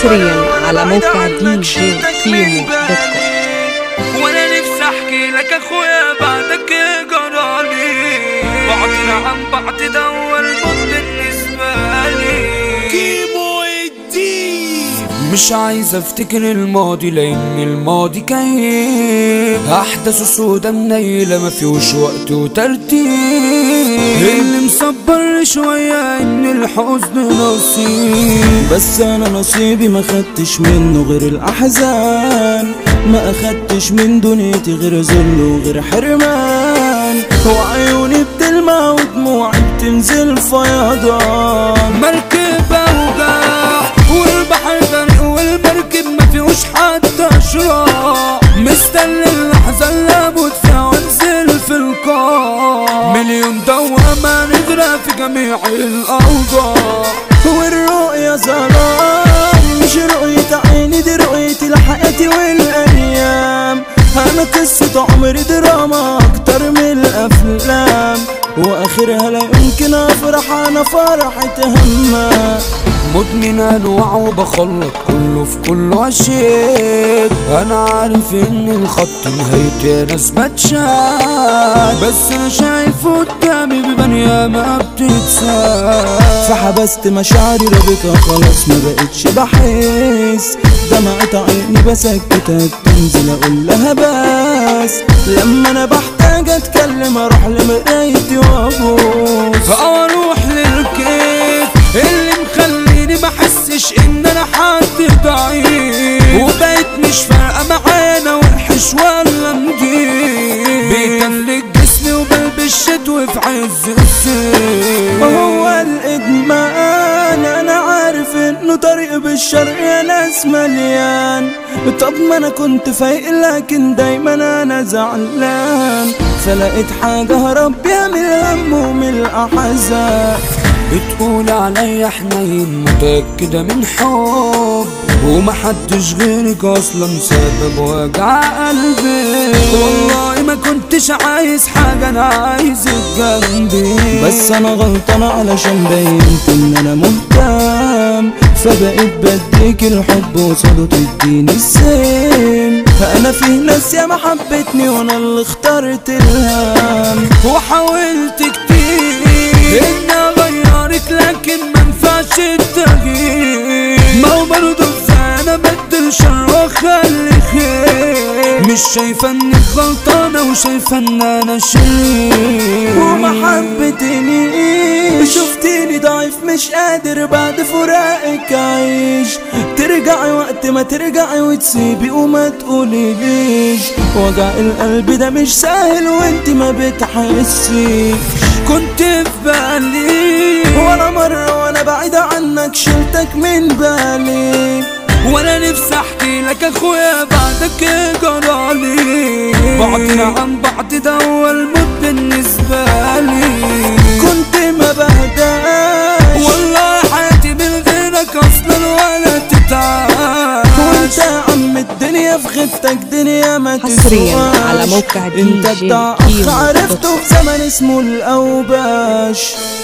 حصريا على موقع دي جي كيمو دوت كوم وانا نفسي احكي لك اخويا بعدك إيه جرالي بعدنا عن بعض ده هو الموت بالنسبة لي كيمو الدين مش عايز افتكر الماضي لان الماضي كئيب احداثه سودا منيلة ما فيهوش وقت وترتيب اللي مصبر شوية ان الحزن نصيب بس انا نصيبي ما خدتش منه غير الاحزان ما اخدتش من دنيتي غير ذل وغير حرمان وعيوني بتلمع ودموعي بتنزل فيضان مركبة وجاع والبحر غرق والمركب ما فيهوش حتى شراع مستني اللحظة اللي لابد فيها وانزل في القاع مليون دوامة نغرق في جميع الأوضاع والرؤية ظلام مش رؤية عيني دي رؤيتي لحياتي والايام انا قصة عمري دراما اكتر من الافلام واخرها لا يمكن افرح انا فرحة هما مدمن انواع وبخلط كله في كله عشيت انا عارف ان الخط نهايتي ناس بتشاد بس انا شايف قدامي ببنية ما بتتساب فحبست مشاعري رابطة خلاص ما بقتش بحس دمعة عيني بسكتها تنزل اقول لها بس لما انا بحتاج اتكلم اروح لمرايتي وابوس فاروح للكيف اللي مخليني ما احسش ان انا حد ضعيف وبقيت مش فارقه معانا وحش ولا نجيب بيتلج جسمي وبلبس شتوي في عز الصيف وهو الادمان انا عارف انه طريق بالشرق يا ناس مليان طب ما انا كنت فايق لكن دايما انا زعلان فلقيت حاجة هرب بيها من الهم ومن الاحزان بتقول عليا حنين متأكدة من حب ومحدش غيرك اصلا سبب وجع قلبي والله ما كنتش عايز حاجة انا عايزك جنبي بس انا غلطان علشان بينت ان انا مهتم فبقيت بديك الحب وصاله تديني السن انا في ناس ياما حبتني وانا اللي اخترت الهم وحاولت كتير ان اغيرك لكن ما ينفعش التغيير ما هو برضه ازاي انا بدل شر واخلي خير مش شايفه انك غلطانه وشايفه ان انا شرير وما حبتني شفتيني ضعيف مش قادر بعد فراقك اعيش ترجعي وقت ما ترجعي وتسيبي وما تقوليليش وجع القلب ده مش سهل وانت ما بتحسيش كنت في بالي ولا مرة وانا بعيد عنك شلتك من بالي وانا نفسي احكي لك اخويا بعدك إيه جرالي بعدنا عن بعض ده هو الموت بالنسبة لي كنت ما بهداش والله حياتي من غيرك اصلا ولا تتعاش وانت يا عم الدنيا في غيبتك دنيا ما حصرياً تسواش على موقع انت DJ بتاع كيمو اخ عرفته في زمن اسمه الاوباش